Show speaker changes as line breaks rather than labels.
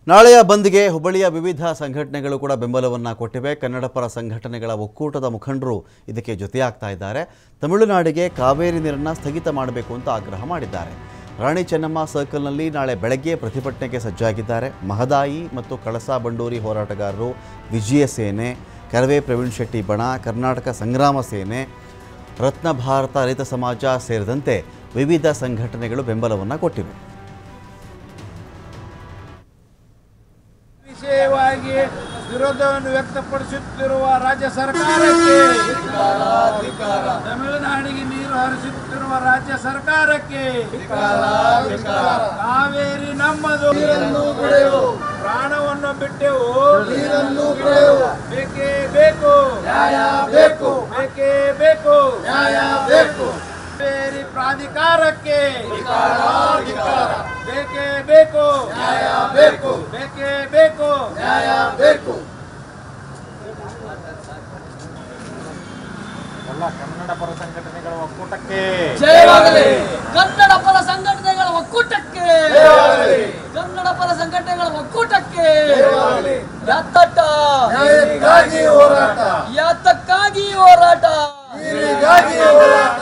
ನಾಳೆಯ ಬಂದ್ಗೆ ಹುಬ್ಬಳ್ಳಿಯ ವಿವಿಧ ಸಂಘಟನೆಗಳು ಕೂಡ ಬೆಂಬಲವನ್ನು ಕೊಟ್ಟಿವೆ ಕನ್ನಡ ಪರ ಸಂಘಟನೆಗಳ ಒಕ್ಕೂಟದ ಮುಖಂಡರು ಇದಕ್ಕೆ ಜೊತೆಯಾಗ್ತಾ ಇದ್ದಾರೆ ತಮಿಳುನಾಡಿಗೆ ಕಾವೇರಿ ನೀರನ್ನು ಸ್ಥಗಿತ ಮಾಡಬೇಕು ಅಂತ ಆಗ್ರಹ ಮಾಡಿದ್ದಾರೆ ರಾಣಿ ಚೆನ್ನಮ್ಮ ಸರ್ಕಲ್ನಲ್ಲಿ ನಾಳೆ ಬೆಳಗ್ಗೆ ಪ್ರತಿಭಟನೆಗೆ ಸಜ್ಜಾಗಿದ್ದಾರೆ ಮಹದಾಯಿ ಮತ್ತು ಕಳಸಾ ಬಂಡೂರಿ ಹೋರಾಟಗಾರರು ವಿಜಯ ಸೇನೆ ಕರವೇ ಪ್ರವೀಣ್ ಶೆಟ್ಟಿ ಬಣ ಕರ್ನಾಟಕ ಸಂಗ್ರಾಮ ಸೇನೆ ರತ್ನ ಭಾರತ ರೈತ ಸಮಾಜ ಸೇರಿದಂತೆ ವಿವಿಧ ಸಂಘಟನೆಗಳು ಬೆಂಬಲವನ್ನು ಕೊಟ್ಟಿವೆ
ವಿಷಯವಾಗಿ ವಿರೋಧವನ್ನು ವ್ಯಕ್ತಪಡಿಸುತ್ತಿರುವ ರಾಜ್ಯ ಸರ್ಕಾರಕ್ಕೆ ತಮಿಳುನಾಡಿಗೆ ನೀರು ಹರಿಸುತ್ತಿರುವ ರಾಜ್ಯ ಸರ್ಕಾರಕ್ಕೆ ಕಾವೇರಿ ನಮ್ಮದು ಪ್ರಾಣವನ್ನು ಬಿಟ್ಟೆವು ಬೇಕೇ ಬೇಕು ಬೇಕು ಬೇಕೇ ಬೇಕು ಬೇಕು ಕಾವೇರಿ ಪ್ರಾಧಿಕಾರಕ್ಕೆ ಬೇಕೇ ಬೇಕು ಬೇಕು ಬೇಕೇ ಬೇಕು ಬೇಕು ಎಲ್ಲ ಕನ್ನಡ ಪರ ಸಂಘಟನೆಗಳ ಒಕ್ಕೂಟಕ್ಕೆ
ಜಯವಾಗಲಿ ಕನ್ನಡ ಪರ ಸಂಘಟನೆಗಳ ಒಕ್ಕೂಟಕ್ಕೆ ಕನ್ನಡ ಪರ ಸಂಘಟನೆಗಳ ಒಕ್ಕೂಟಕ್ಕೆ ಯಾತಟ್ಟ
ನ್ಯಾಯಕ್ಕಾಗಿ ಹೋರಾಟ
ಯಾತಕ್ಕಾಗಿ ಹೋರಾಟ
ನೀರಿಗಾಗಿ ಹೋರಾಟ